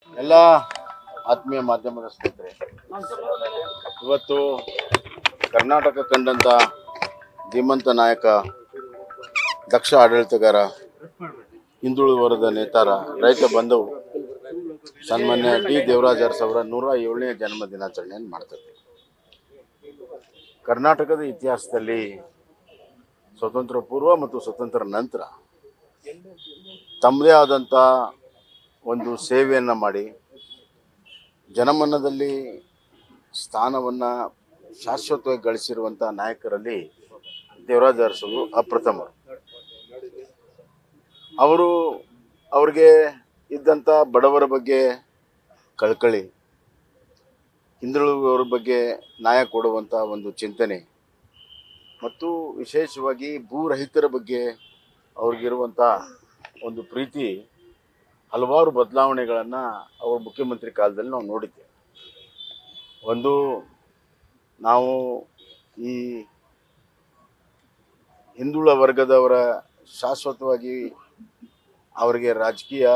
ಎಲ್ಲ ಆತ್ಮೀಯ ಮಾಧ್ಯಮದ ಸ್ನೇಹಿತರೆ ಇವತ್ತು ಕರ್ನಾಟಕ ಕಂಡಂತ ಧೀಮಂತ ನಾಯಕ ದಕ್ಷ ಆಡಳಿತಗಾರ ಹಿಂದುಳಿದ ವರ್ಗದ ನೇತಾರ ರೈತ ಬಂಧವು ಸನ್ಮಾನ್ಯ ಡಿ ದೇವರಾಜ್ ಅರಸ್ ಅವರ ನೂರ ಏಳನೇ ಜನ್ಮ ದಿನಾಚರಣೆಯನ್ನು ಮಾಡ್ತಾರೆ ಕರ್ನಾಟಕದ ಇತಿಹಾಸದಲ್ಲಿ ಸ್ವತಂತ್ರ ಪೂರ್ವ ಮತ್ತು ಸ್ವತಂತ್ರ ನಂತರ ತಮ್ಮದೇ ಆದಂಥ ಒಂದು ಸೇವೆಯನ್ನು ಮಾಡಿ ಜನಮನದಲ್ಲಿ ಸ್ಥಾನವನ್ನು ಶಾಶ್ವತವಾಗಿ ಗಳಿಸಿರುವಂಥ ನಾಯಕರಲ್ಲಿ ದೇವರಾಜ ಅರಸರು ಅಪ್ರಥಮರು ಅವರು ಅವ್ರಿಗೆ ಇದ್ದಂಥ ಬಡವರ ಬಗ್ಗೆ ಕಳಕಳಿ ಹಿಂದುಳಿದವರ ಬಗ್ಗೆ ನ್ಯಾಯ ಕೊಡುವಂಥ ಒಂದು ಚಿಂತನೆ ಮತ್ತು ವಿಶೇಷವಾಗಿ ಭೂರಹಿತರ ಬಗ್ಗೆ ಅವ್ರಿಗಿರುವಂಥ ಒಂದು ಪ್ರೀತಿ ಹಲವಾರು ಬದಲಾವಣೆಗಳನ್ನು ಅವ್ರ ಮುಖ್ಯಮಂತ್ರಿ ಕಾಲದಲ್ಲಿ ನಾವು ನೋಡಿದ್ದೇವೆ ಒಂದು ನಾವು ಈ ಹಿಂದುಳ ವರ್ಗದವರ ಶಾಶ್ವತವಾಗಿ ಅವರಿಗೆ ರಾಜಕೀಯ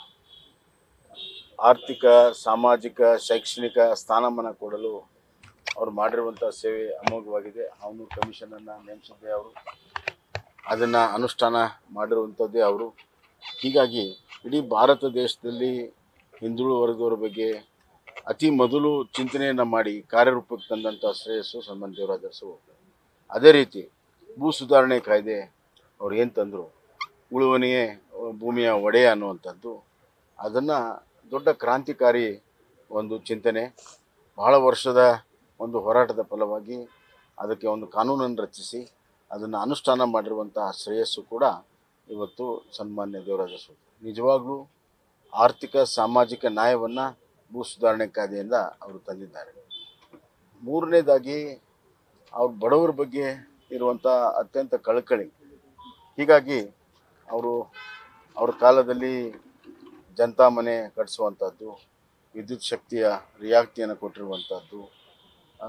ಆರ್ಥಿಕ ಸಾಮಾಜಿಕ ಶೈಕ್ಷಣಿಕ ಸ್ಥಾನಮಾನ ಕೊಡಲು ಅವ್ರು ಮಾಡಿರುವಂಥ ಸೇವೆ ಅಮೋಘವಾಗಿದೆ ಅವನು ಕಮಿಷನನ್ನು ನೇಮಿಸಿದ್ದೆ ಅವರು ಅದನ್ನು ಅನುಷ್ಠಾನ ಮಾಡಿರುವಂಥದ್ದೇ ಅವರು ಹೀಗಾಗಿ ಇಡೀ ಭಾರತ ದೇಶದಲ್ಲಿ ಹಿಂದುಳಿದ ವರ್ಗದವರ ಬಗ್ಗೆ ಅತಿ ಮೊದಲು ಚಿಂತನೆಯನ್ನು ಮಾಡಿ ಕಾರ್ಯರೂಪಕ್ಕೆ ತಂದಂಥ ಶ್ರೇಯಸ್ಸು ಸನ್ಮಾನ್ ದೇವರಾಜ ಅರಸು ಅದೇ ರೀತಿ ಭೂ ಸುಧಾರಣೆ ಕಾಯ್ದೆ ಅವ್ರು ಏನು ತಂದರು ಉಳುವನೆಯೇ ಭೂಮಿಯ ಒಡೆಯ ಅನ್ನುವಂಥದ್ದು ಅದನ್ನು ದೊಡ್ಡ ಕ್ರಾಂತಿಕಾರಿ ಒಂದು ಚಿಂತನೆ ಬಹಳ ವರ್ಷದ ಒಂದು ಹೋರಾಟದ ಫಲವಾಗಿ ಅದಕ್ಕೆ ಒಂದು ಕಾನೂನನ್ನು ರಚಿಸಿ ಅದನ್ನು ಅನುಷ್ಠಾನ ಮಾಡಿರುವಂಥ ಶ್ರೇಯಸ್ಸು ಕೂಡ ಇವತ್ತು ಸನ್ಮಾನ್ಯ ದೇವರಾಜ ಅರಸು ನಿಜವಾಗ್ಲೂ ಆರ್ಥಿಕ ಸಾಮಾಜಿಕ ನ್ಯಾಯವನ್ನು ಭೂ ಸುಧಾರಣೆ ಕಾಯ್ದೆಯಿಂದ ಅವರು ತಂದಿದ್ದಾರೆ ಮೂರನೇದಾಗಿ ಅವ್ರ ಬಡವರ ಬಗ್ಗೆ ಇರುವಂಥ ಅತ್ಯಂತ ಕಳಕಳಿ ಹೀಗಾಗಿ ಅವರು ಅವ್ರ ಕಾಲದಲ್ಲಿ ಜನತಾ ಮನೆ ಕಟ್ಟಿಸುವಂಥದ್ದು ವಿದ್ಯುತ್ ಶಕ್ತಿಯ ರಿಯಾಯಿತಿಯನ್ನು ಕೊಟ್ಟಿರುವಂಥದ್ದು ಆ,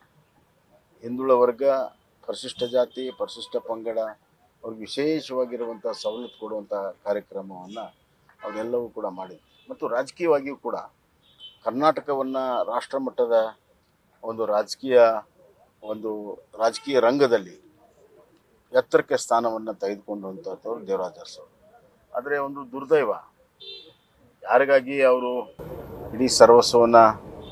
ಹಿಂದುಳ ವರ್ಗ ಪರಿಶಿಷ್ಟ ಜಾತಿ ಪರಿಶಿಷ್ಟ ಪಂಗಡ ಅವ್ರಿಗೆ ವಿಶೇಷವಾಗಿರುವಂಥ ಸವಲತ್ತು ಕೊಡುವಂಥ ಕಾರ್ಯಕ್ರಮವನ್ನು ಅವರೆಲ್ಲವೂ ಕೂಡ ಮಾಡಿದ್ರು ಮತ್ತು ರಾಜಕೀಯವಾಗಿಯೂ ಕೂಡ ಕರ್ನಾಟಕವನ್ನು ರಾಷ್ಟ್ರ ಮಟ್ಟದ ಒಂದು ರಾಜಕೀಯ ಒಂದು ರಾಜಕೀಯ ರಂಗದಲ್ಲಿ ಎತ್ತರಕ್ಕೆ ಸ್ಥಾನವನ್ನು ತೆಗೆದುಕೊಂಡಂಥವ್ರು ದೇವರಾಜ ಅರಸು ಆದರೆ ಒಂದು ದುರ್ದೈವ ಯಾರಿಗಾಗಿ ಅವರು ಇಡೀ ಸರ್ವಸ್ವವನ್ನು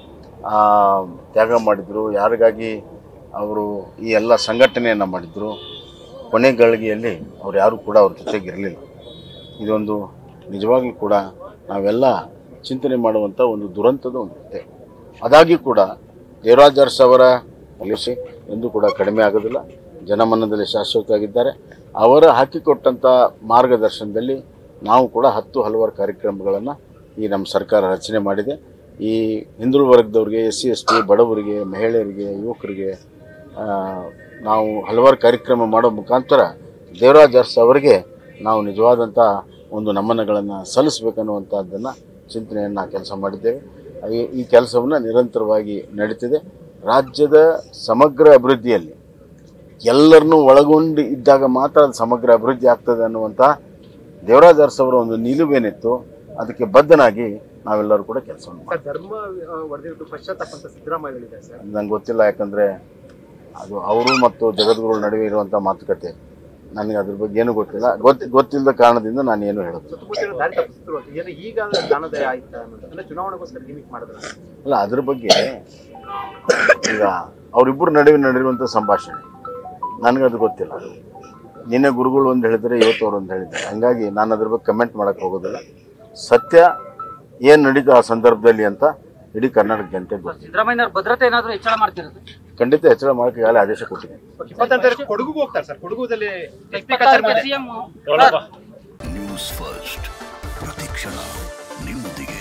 ತ್ಯಾಗ ಮಾಡಿದರು ಯಾರಿಗಾಗಿ ಅವರು ಈ ಎಲ್ಲ ಸಂಘಟನೆಯನ್ನು ಮಾಡಿದರು ಕೊನೆ ಗಳಿಗೆಯಲ್ಲಿ ಅವ್ರು ಯಾರೂ ಕೂಡ ಅವ್ರ ಜೊತೆಗಿರಲಿಲ್ಲ ಇದೊಂದು ನಿಜವಾಗ್ಲೂ ಕೂಡ ನಾವೆಲ್ಲ ಚಿಂತನೆ ಮಾಡುವಂಥ ಒಂದು ದುರಂತದ ಒಂದು ಕಥೆ ಆದಾಗ್ಯೂ ಕೂಡ ದೇವರಾಜ್ ಅರಸ್ ಅವರ ಪೊಲೀಸಿ ಎಂದೂ ಕೂಡ ಕಡಿಮೆ ಆಗೋದಿಲ್ಲ ಜನಮನದಲ್ಲಿ ಶಾಶ್ವತವಾಗಿದ್ದಾರೆ ಅವರ ಹಾಕಿಕೊಟ್ಟಂಥ ಮಾರ್ಗದರ್ಶನದಲ್ಲಿ ನಾವು ಕೂಡ ಹತ್ತು ಹಲವಾರು ಕಾರ್ಯಕ್ರಮಗಳನ್ನು ಈ ನಮ್ಮ ಸರ್ಕಾರ ರಚನೆ ಮಾಡಿದೆ ಈ ಹಿಂದುಳಿದ ವರ್ಗದವ್ರಿಗೆ ಎಸ್ ಸಿ ಎಸ್ ಟಿ ಬಡವರಿಗೆ ಮಹಿಳೆಯರಿಗೆ ಯುವಕರಿಗೆ ಆ, ನಾವು ಹಲವಾರು ಕಾರ್ಯಕ್ರಮ ಮಾಡೋ ಮುಖಾಂತರ ದೇವರಾಜ್ ಅರಸ್ ಅವರಿಗೆ ನಾವು ನಿಜವಾದಂಥ ಒಂದು ನಮನಗಳನ್ನು ಸಲ್ಲಿಸಬೇಕನ್ನುವಂಥದ್ದನ್ನು ಚಿಂತನೆಯನ್ನು ಕೆಲಸ ಮಾಡಿದ್ದೇವೆ ಈ- ಈ ಕೆಲಸವನ್ನು ನಿರಂತರವಾಗಿ ನಡೀತಿದೆ ರಾಜ್ಯದ ಸಮಗ್ರ ಅಭಿವೃದ್ಧಿಯಲ್ಲಿ ಎಲ್ಲರನ್ನೂ ಒಳಗೊಂಡು ಇದ್ದಾಗ ಮಾತ್ರ ಅದು ಸಮಗ್ರ ಅಭಿವೃದ್ಧಿ ಆಗ್ತದೆ ಅನ್ನುವಂಥ ದೇವರಾಜ್ ಅರಸ್ ಅವರ ಒಂದು ನಿಲುವೇನಿತ್ತು ಅದಕ್ಕೆ ಬದ್ಧನಾಗಿ ನಾವೆಲ್ಲರೂ ಕೂಡ ಕೆಲಸ ಮಾಡಿ ಸರ್ ಧರ್ಮ ಹೊಡೆದಿಟ್ಟು ಪಶ್ಚಾತ್ತಾಪ ಅಂತ ಸಿದ್ದರಾಮಯ್ಯ ಹೇಳಿದ್ದಾರೆ ಸರ್ ನಂಗೆ ಗೊತ್ತಿಲ್ಲ ಯಾಕಂದರೆ ಅದು ಅವರು ಮತ್ತು ಜಗದ್ಗುರುಗಳ ನಡುವೆ ಇರುವಂಥ ಮಾತುಕತೆ ನನಗೆ ಅದ್ರ ಬಗ್ಗೆ ಏನೂ ಗೊತ್ತಿಲ್ಲ ಗೊತ್ತು ಗೊತ್ತಿಲ್ಲದ ಕಾರಣದಿಂದ ನಾನು ಏನು ಹೇಳೋದು ಸುತ್ತಮುತ್ತಲಿನ ದಾರಿ ತಪ್ಪಿಸಿದ್ರು ಅಂತ ಏನು ಈಗ ಜ್ಞಾನೋದಯ ಆಯ್ತಾ ಅನ್ನೋದು ಅಂದ್ರೆ ಚುನಾವಣೆಗೋಸ್ಕರ ಗಿಮಿಕ್ ಮಾಡಿದ್ರ ಅಲ್ಲ ಅದ್ರ ಬಗ್ಗೆ ಈಗ ಅವರಿಬ್ಬರು ನಡುವೆ ನಡೆಯುವಂಥ ಸಂಭಾಷಣೆ ನನಗದು ಗೊತ್ತಿಲ್ಲ ನಿನ್ನೆ ಗುರುಗಳು ಒಂದು ಹೇಳಿದರೆ ಇವತ್ತು ಅವ್ರು ಒಂದು ಹೇಳಿದ್ದಾರೆ ಹಂಗಾಗಿ ನಾನು ಅದ್ರ ಬಗ್ಗೆ ಕಮೆಂಟ್ ಮಾಡೋಕ್ಕೆ ಹೋಗೋದಿಲ್ಲ ಸತ್ಯ ಏನು ನಡೀತು ಆ ಸಂದರ್ಭದಲ್ಲಿ ಅಂತ ಇಡೀ ಕರ್ನಾಟಕ ಜನತೆಗೆ ಗೊತ್ತಿದೆ ಸಿದ್ದರಾಮಯ್ಯನವ್ರ ಭದ್ರತೆ ಏನಾದ್ರು ಹೆಚ್ಚಳ ಮಾಡ್ತಿರೋದು ಖಂಡಿತ ಹೆಚ್ಚಳ ಮಾಡೋಕ್ಕೆ ಈಗಾಗಲೇ ಆದೇಶ ಕೊಟ್ಟಿದ್ದೀನಿ ಇಪ್ಪತ್ತೆಂಟು ಕೊಡಗುಗೂ ಹೋಗ್ತಾರೆ ಸರ್ ಕೊಡಗುದಲ್ಲಿ ಇಪ್ಪತ್ತಾರಕ್ಕೆ ಸಿಎಂ ನ್ಯೂಸ್ ಫಸ್ಟ್ ಪ್ರತಿಕ್ಷಣ ನಿಮ್ಮೊಂದಿಗೆ